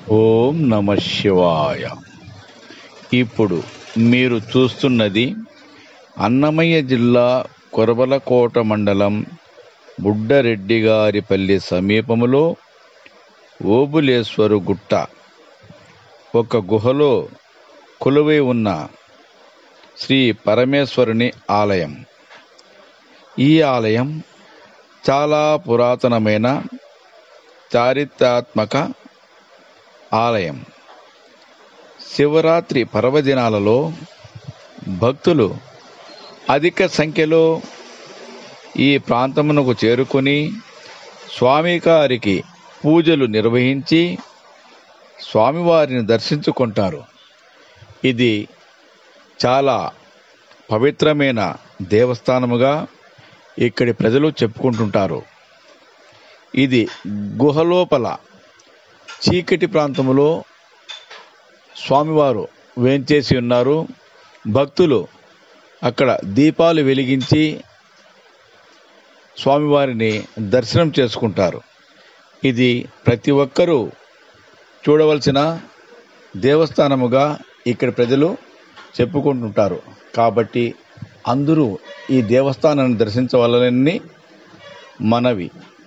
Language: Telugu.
ఓం నమ శివాయ ఇప్పుడు మీరు చూస్తున్నది అన్నమయ్య జిల్లా కొరబలకోట మండలం బుడ్డరెడ్డిగారిపల్లి సమీపములో ఓబులేశ్వరు గుట్ట ఒక గుహలో కొలువై ఉన్న శ్రీ పరమేశ్వరుని ఆలయం ఈ ఆలయం చాలా పురాతనమైన చారిత్రాత్మక ఆలయం శివరాత్రి పర్వదినాలలో భక్తులు అధిక సంఖ్యలో ఈ ప్రాంతమునకు చేరుకొని స్వామివారికి పూజలు నిర్వహించి స్వామివారిని దర్శించుకుంటారు ఇది చాలా పవిత్రమైన దేవస్థానముగా ఇక్కడి ప్రజలు చెప్పుకుంటుంటారు ఇది గుహలోపల చీకటి ప్రాంతములో స్వామివారు వేంచేసి ఉన్నారు భక్తులు అక్కడ దీపాలు వెలిగించి స్వామివారిని దర్శనం చేసుకుంటారు ఇది ప్రతి ఒక్కరూ చూడవలసిన దేవస్థానముగా ఇక్కడ ప్రజలు చెప్పుకుంటుంటారు కాబట్టి అందరూ ఈ దేవస్థానాన్ని దర్శించవాలని మనవి